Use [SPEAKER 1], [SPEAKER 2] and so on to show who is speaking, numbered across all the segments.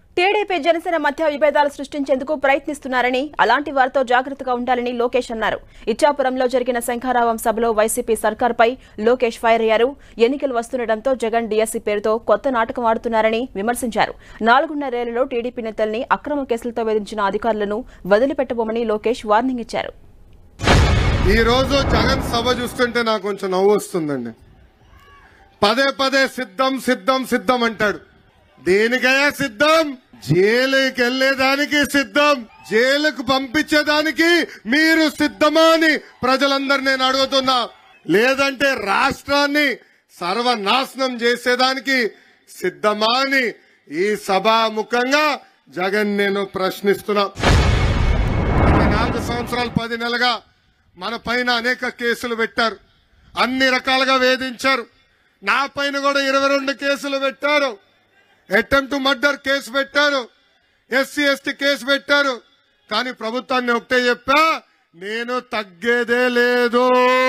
[SPEAKER 1] TDP Janasena మధ్య విభేదాలు సృష్టించేందుకు ప్రయత్నిస్తున్నారని అలాంటి వారితో జాగ్రత్తగా ఉండాలని లోకేష్ అన్నారు ఇచ్చాపురంలో జరిగిన శంఖారావం సభలో వైసీపీ సర్కార్పై లోకేష్ ఫైర్ అయ్యారు ఎన్నికలు వస్తుండటంతో జగన్ డీఎస్సీ పేరుతో కొత్త నాటకం ఆడుతున్నారని విమర్శించారు నాలుగున్నరేళ్లలో టీడీపీ నేతల్ని అక్రమ కేసులతో వేధించిన అధికారులను వదిలిపెట్టబోమని లోకేష్ వార్నింగ్ ఇచ్చారు
[SPEAKER 2] ఈ రోజు జగన్ సభ చూస్తుంటే నాకు కొంచెం నవ్వు వస్తుందండి పదే పదే సిద్ధం సిద్ధం సిద్ధం అంటాడు దేనికయ్యా సిద్ధం జైలుకి వెళ్లేదానికి సిద్ధం జైలుకు పంపించేదానికి మీరు సిద్ధమా అని ప్రజలందరూ నేను అడుగుతున్నా లేదంటే రాష్ట్రాన్ని సర్వనాశనం చేసేదానికి సిద్ధమా అని ఈ సభాముఖంగా జగన్ నేను ప్రశ్నిస్తున్నా గత నాలుగు సంవత్సరాలు పది నెలలుగా మన పైన అనేక కేసులు పెట్టారు అన్ని రకాలుగా వేధించారు నా పైన కూడా ఇరవై రెండు కేసులు పెట్టారు అటెంప్ట్ మర్డర్ కేసు పెట్టారు ఎస్సీ ఎస్టీ కేసు పెట్టారు కానీ ప్రభుత్వాన్ని ఒకటే చెప్పా నేను తగ్గేదే లేదు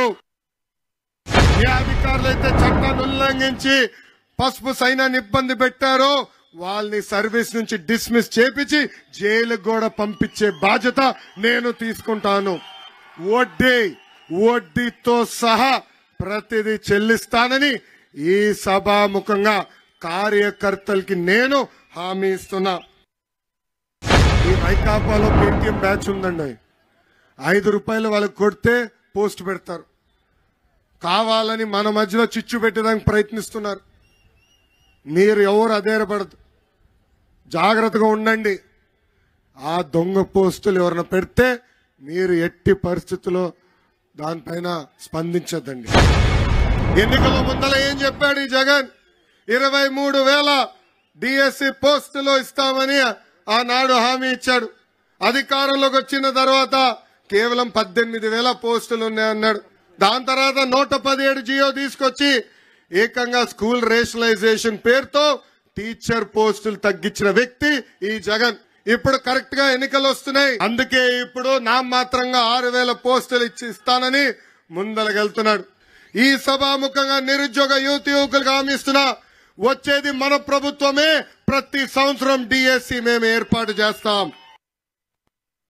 [SPEAKER 2] ఏ అధికారులు అయితే చట్టాన్ని ఉల్లంఘించి పసుపు సైన్యాన్ని ఇబ్బంది పెట్టారో వాళ్ళని సర్వీస్ నుంచి డిస్మిస్ చేపించి జైలుకు కూడా పంపించే బాధ్యత నేను తీసుకుంటాను వడ్డీ వడ్డీతో సహా ప్రతిదీ చెల్లిస్తానని ఈ సభాముఖంగా కార్యకర్తలకి నేను హామీ ఇస్తున్నా ఈ వైకాపాలో పేటిఎం బ్యాచ్ ఉందండి ఐదు రూపాయలు వాళ్ళకి కొడితే పోస్ట్ పెడతారు కావాలని మన మధ్యలో చిచ్చు పెట్టడానికి ప్రయత్నిస్తున్నారు మీరు ఎవరు అధైర్యపడదు జాగ్రత్తగా ఉండండి ఆ దొంగ పోస్టులు ఎవరైనా పెడితే మీరు ఎట్టి పరిస్థితుల్లో దానిపైన స్పందించద్దండి ఎన్నికల ముందల ఏం చెప్పాడు ఈ జగన్ ఇరవై మూడు వేల డిఎస్సి పోస్టులు ఇస్తామని ఆనాడు హామీ ఇచ్చాడు అధికారంలోకి వచ్చిన తర్వాత కేవలం పద్దెనిమిది వేల పోస్టులు ఉన్నాయన్నాడు దాని తర్వాత నూట పదిహేడు జియో తీసుకొచ్చి ఏకంగా స్కూల్ రేషనలైజేషన్ పేరుతో టీచర్ పోస్టులు తగ్గించిన వ్యక్తి ఈ జగన్ ఇప్పుడు కరెక్ట్ గా ఎన్నికలు వస్తున్నాయి అందుకే ఇప్పుడు నా మాత్రంగా ఆరు వేల పోస్టులు ఇచ్చి ఇస్తానని ముందలగెళ్తున్నాడు ఈ సభాముఖంగా నిరుద్యోగ యువత యువకులకు హామీ ఇస్తున్నా వచ్చేది మన ప్రభుత్వమే ప్రతి సంవత్సరం డిఎస్సి మేము ఏర్పాటు చేస్తాం